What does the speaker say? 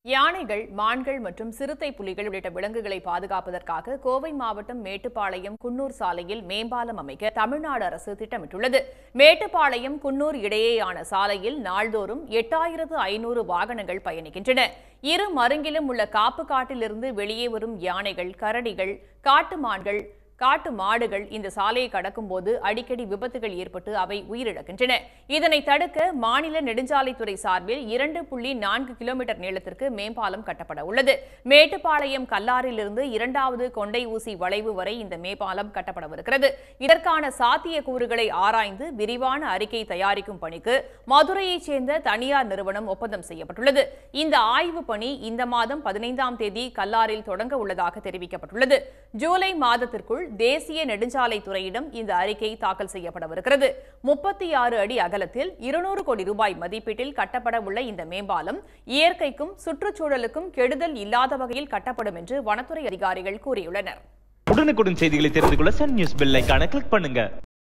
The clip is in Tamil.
யானைகள் மான்கள் மற்றும் சிறுத்தை புலிகள் உள்ளிட்ட விலங்குகளை பாதுகாப்பதற்காக கோவை மாவட்டம் மேட்டுப்பாளையம் குன்னூர் சாலையில் மேம்பாலம் அமைக்க தமிழ்நாடு அரசு திட்டமிட்டுள்ளது மேட்டுப்பாளையம் குன்னூர் இடையேயான சாலையில் நாள்தோறும் எட்டாயிரத்து ஐநூறு வாகனங்கள் பயணிக்கின்றன இரு மருங்கிலும் உள்ள காப்பு காட்டிலிருந்து வெளியே வரும் யானைகள் கரடிகள் காட்டு மான்கள் காட்டு மாடுகள் இந்த சாலையை கடக்கும்போது அடிக்கடி விபத்துகள் ஏற்பட்டு அவை உயிரிழக்கின்றன இதனை தடுக்க மாநில நெடுஞ்சாலைத்துறை சார்பில் இரண்டு புள்ளி நான்கு கிலோமீட்டர் நீளத்திற்கு மேம்பாலம் கட்டப்பட உள்ளது மேட்டுப்பாளையம் கல்லாரிலிருந்து இரண்டாவது கொண்டை ஊசி வளைவு வரை இந்த மேம்பாலம் கட்டப்படவிருக்கிறது இதற்கான சாத்திய கூறுகளை ஆராய்ந்து விரிவான அறிக்கை தயாரிக்கும் பணிக்கு மதுரையைச் சேர்ந்த தனியார் நிறுவனம் ஒப்பந்தம் செய்யப்பட்டுள்ளது இந்த ஆய்வு பணி இந்த மாதம் பதினைந்தாம் தேதி கல்லாரில் தொடங்க உள்ளதாக தெரிவிக்கப்பட்டுள்ளது ஜூலை மாதத்திற்குள் தேசிய நெடுஞ்சாலைத்துறையிடம் இந்த அறிக்கை தாக்கல் செய்யப்படவிருக்கிறது முப்பத்தி ஆறு அடி அகலத்தில் இருநூறு கோடி ரூபாய் மதிப்பீட்டில் கட்டப்பட உள்ள இந்த மேம்பாலம் இயற்கைக்கும் சுற்றுச்சூழலுக்கும் கெடுதல் இல்லாத வகையில் கட்டப்படும் என்று வனத்துறை அதிகாரிகள் கூறியுள்ளனர் உடனுக்குடன் செய்திகளை தெரிந்து கொள்ள சன் நியூஸ் பெல் ஐகானை கிளிக் பண்ணுங்க